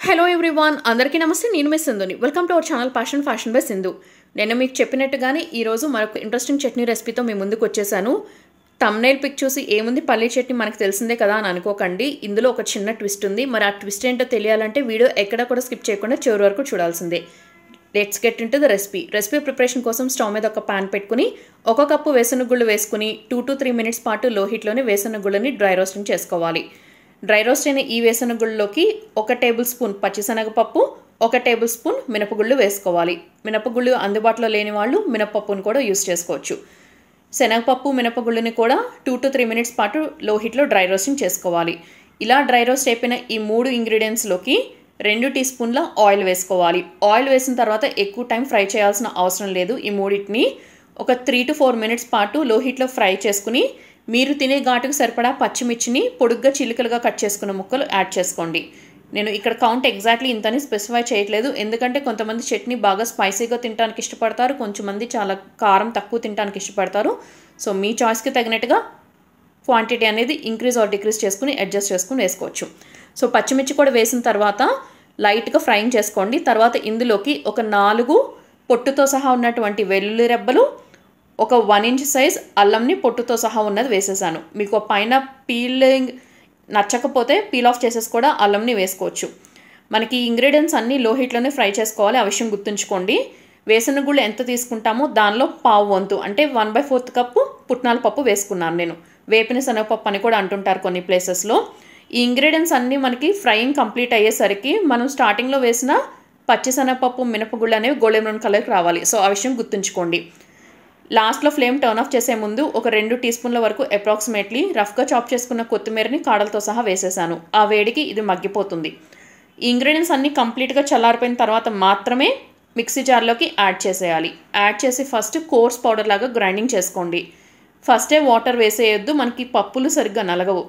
hello everyone అందరికీ నమస్తే నేను మీ సింధుని welcome to our channel passion fashion by Sindhu నేను మీకు చెప్పినట్టుగానే ఈరోజు మరొక ఇంట్రెస్టింగ్ చట్నీ రెసిపీతో మీ ముందుకు వచ్చేసాను తమ్నైల్ పిక్ చూసి ఏముంది పల్లీ చట్నీ మనకు తెలిసిందే కదా అని అనుకోకండి ఇందులో ఒక చిన్న ట్విస్ట్ ఉంది మరి ఆ ట్విస్ట్ ఏంటో తెలియాలంటే వీడియో ఎక్కడ కూడా స్కిప్ చేయకుండా చివరి వరకు చూడాల్సిందే let's get into the recipe recipe preparation కోసం స్టవ్ మీద ఒక పాన్ పెట్టుకుని ఒక కప్పు వేసిన గుళ్ళు వేసుకుని టూ టు త్రీ మినిట్స్ పాటు లో హీట్లోనే వేసిన గుళ్ళని డ్రై రోస్టింగ్ చేసుకోవాలి డ్రై రోస్ట్ అయిన ఈ వేసిన గుళ్ళలోకి ఒక టేబుల్ స్పూన్ పచ్చిశనగపప్పు ఒక టేబుల్ స్పూన్ మినపగుళ్ళు వేసుకోవాలి మినపగుళ్ళు అందుబాటులో లేని వాళ్ళు మినపప్పును కూడా యూస్ చేసుకోవచ్చు శనగపప్పు మినపగుళ్ళని కూడా టూ టు త్రీ మినిట్స్ పాటు లో హీట్లో డ్రై రోస్టింగ్ చేసుకోవాలి ఇలా డ్రై రోస్ట్ అయిపోయిన ఈ మూడు ఇంగ్రీడియంట్స్లోకి రెండు టీ స్పూన్ల ఆయిల్ వేసుకోవాలి ఆయిల్ వేసిన తర్వాత ఎక్కువ టైం ఫ్రై చేయాల్సిన అవసరం లేదు ఈ మూడింటిని ఒక త్రీ టు ఫోర్ మినిట్స్ పాటు లో హీట్లో ఫ్రై చేసుకుని మీరు తినే ఘాటుకు సరిపడా పచ్చిమిర్చిని పొడుగ్గా చిలుకలుగా కట్ చేసుకున్న ముక్కలు యాడ్ చేసుకోండి నేను ఇక్కడ కౌంట్ ఎగ్జాక్ట్లీ ఇంతని స్పెసిఫై చేయట్లేదు ఎందుకంటే కొంతమంది చట్నీ బాగా స్పైసీగా తినడానికి ఇష్టపడతారు కొంచెంమంది చాలా కారం తక్కువ తినడానికి ఇష్టపడతారు సో మీ చాయిస్కి తగినట్టుగా క్వాంటిటీ అనేది ఇంక్రీజ్ ఆర్ డిక్రీజ్ చేసుకుని అడ్జస్ట్ చేసుకుని వేసుకోవచ్చు సో పచ్చిమిర్చి కూడా వేసిన తర్వాత లైట్గా ఫ్రైయింగ్ చేసుకోండి తర్వాత ఇందులోకి ఒక నాలుగు పొట్టుతో సహా ఉన్నటువంటి వెల్లుల్లి రెబ్బలు ఒక వన్ ఇంచ్ సైజ్ అల్లంని పొట్టుతో సహా ఉన్నది వేసేసాను మీకు పైన పీలింగ్ నచ్చకపోతే పీల్ ఆఫ్ చేసేసి కూడా అల్లంని వేసుకోవచ్చు మనకి ఇంగ్రీడియంట్స్ అన్నీ లో హీట్లోనే ఫ్రై చేసుకోవాలి ఆ విషయం గుర్తుంచుకోండి వేసిన గుళ్ళు ఎంత తీసుకుంటామో దానిలో పావు వంతు అంటే వన్ బై ఫోర్త్ కప్పు పుట్నాల పప్పు వేసుకున్నాను నేను వేపిన శనగపప్పు అని కూడా అంటుంటారు కొన్ని ప్లేసెస్లో ఈ ఇంగ్రీడియంట్స్ అన్నీ మనకి ఫ్రైయింగ్ కంప్లీట్ అయ్యేసరికి మనం స్టార్టింగ్లో వేసిన పచ్చిశనగపప్పు మినపగుళ్ళు అనేవి గోల్డెన్ బ్రౌన్ కలర్కి రావాలి సో ఆ విషయం గుర్తుంచుకోండి లాస్ట్లో ఫ్లేమ్ టర్న్ ఆఫ్ చేసే ముందు ఒక రెండు టీ స్పూన్ల వరకు అప్రాక్సిమేట్లీ రఫ్గా చాప్ చేసుకున్న కొత్తిమీరని కాడలతో సహా వేసేసాను ఆ వేడికి ఇది మగ్గిపోతుంది ఈ ఇంగ్రీడియంట్స్ అన్నీ కంప్లీట్గా చల్లారిపోయిన తర్వాత మాత్రమే మిక్సీ జార్లోకి యాడ్ చేసేయాలి యాడ్ చేసి ఫస్ట్ కోర్స్ పౌడర్ లాగా గ్రైండింగ్ చేసుకోండి ఫస్టే వాటర్ వేసేయొద్దు మనకి పప్పులు సరిగ్గా నలగవు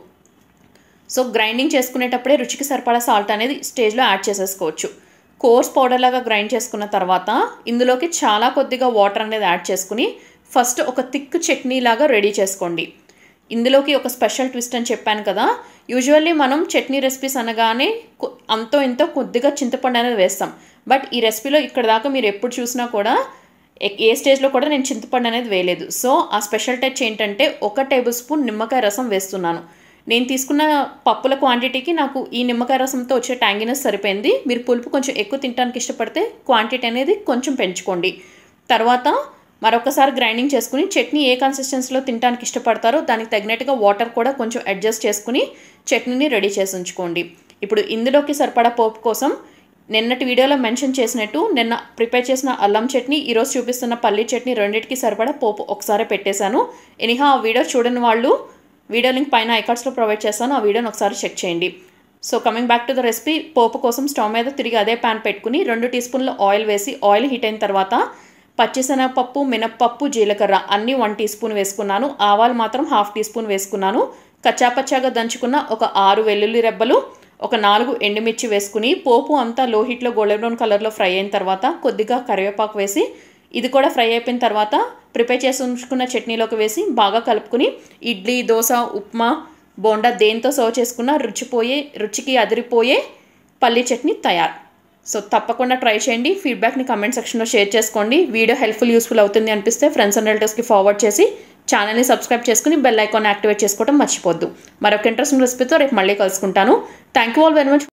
సో గ్రైండింగ్ చేసుకునేటప్పుడే రుచికి సరిపడా సాల్ట్ అనేది స్టేజ్లో యాడ్ చేసేసుకోవచ్చు కోర్స్ పౌడర్ లాగా గ్రైండ్ చేసుకున్న తర్వాత ఇందులోకి చాలా కొద్దిగా వాటర్ అనేది యాడ్ చేసుకుని ఫస్ట్ ఒక థిక్ చట్నీ లాగా రెడీ చేసుకోండి ఇందులోకి ఒక స్పెషల్ ట్విస్ట్ అని చెప్పాను కదా యూజువల్లీ మనం చట్నీ రెసిపీస్ అనగానే అంతో ఇంతో కొద్దిగా చింతపండు అనేది వేస్తాం బట్ ఈ రెసిపీలో ఇక్కడ దాకా మీరు ఎప్పుడు చూసినా కూడా ఏ స్టేజ్లో కూడా నేను చింతపండు అనేది వేయలేదు సో ఆ స్పెషల్ టచ్ ఏంటంటే ఒక టేబుల్ స్పూన్ నిమ్మకాయ రసం వేస్తున్నాను నేను తీసుకున్న పప్పుల క్వాంటిటీకి నాకు ఈ నిమ్మకాయ రసంతో వచ్చే ట్యాంగినెస్ సరిపోయింది మీరు పులుపు కొంచెం ఎక్కువ తినడానికి ఇష్టపడితే క్వాంటిటీ అనేది కొంచెం పెంచుకోండి తర్వాత మరొకసారి గ్రైండింగ్ చేసుకుని చట్నీ ఏ కన్సిస్టెన్సీలో తినడానికి ఇష్టపడతారో దానికి తగినట్టుగా వాటర్ కూడా కొంచెం అడ్జస్ట్ చేసుకుని చట్నీని రెడీ చేసి ఉంచుకోండి ఇప్పుడు ఇందులోకి సరిపడా పోపు కోసం నిన్నటి వీడియోలో మెన్షన్ చేసినట్టు నిన్న ప్రిపేర్ చేసిన అల్లం చట్నీ ఈరోజు చూపిస్తున్న పల్లీ చట్నీ రెండింటికి సరిపడా పోపు ఒకసారి పెట్టేశాను ఎనిహా ఆ వీడియో చూడని వాళ్ళు వీడియో లింక్ పైన ఐకార్డ్స్లో ప్రొవైడ్ చేస్తాను ఆ వీడియోని ఒకసారి చెక్ చేయండి so coming back to the recipe పోపు కోసం స్టవ్ మీద తిరిగి అదే ప్యాన్ పెట్టుకుని రెండు టీ స్పూన్ల ఆయిల్ వేసి ఆయిల్ హీట్ అయిన తర్వాత పచ్చిశనగపప్పు మినప్పప్పు జీలకర్ర అన్నీ వన్ టీ స్పూన్ వేసుకున్నాను ఆవాలు మాత్రం హాఫ్ టీ స్పూన్ వేసుకున్నాను కచ్చాపచ్చాగా దంచుకున్న ఒక ఆరు వెల్లుల్లి రెబ్బలు ఒక నాలుగు ఎండుమిర్చి వేసుకుని పోపు అంతా లో హీట్లో గోల్డెన్ బ్రౌన్ కలర్లో ఫ్రై అయిన తర్వాత కొద్దిగా కరివేపాకు వేసి ఇది కూడా ఫ్రై అయిపోయిన తర్వాత ప్రిపేర్ చేసి ఉంచుకున్న చట్నీలోకి వేసి బాగా కలుపుకుని ఇడ్లీ దోశ ఉప్మా బోండా దేంతో సర్వ్ చేసుకున్న రుచిపోయే రుచికి అదిరిపోయే పల్లీ చట్నీ తయారు సో తప్పకుండా ట్రై చేయండి ఫీడ్బ్యాక్ని కమెంట్ సెక్షన్లో షేర్ చేసుకోండి వీడియో హెల్ప్ఫుల్ యూస్ఫుల్ అవుతుంది అనిపిస్తే ఫ్రెండ్స్ అండ్ రిలేటివ్స్కి ఫార్వర్డ్ చేసి ఛానల్ని సబ్స్క్రైబ్ చేసుకుని బెల్ ఐకాన్ యాక్టివేట్ చేసుకోవడం మర్చిపోద్దు మరొక ఇంట్రెస్టింగ్ రెసిపీతో రేపు మళ్ళీ కలుసుకుంటాను thank you all very much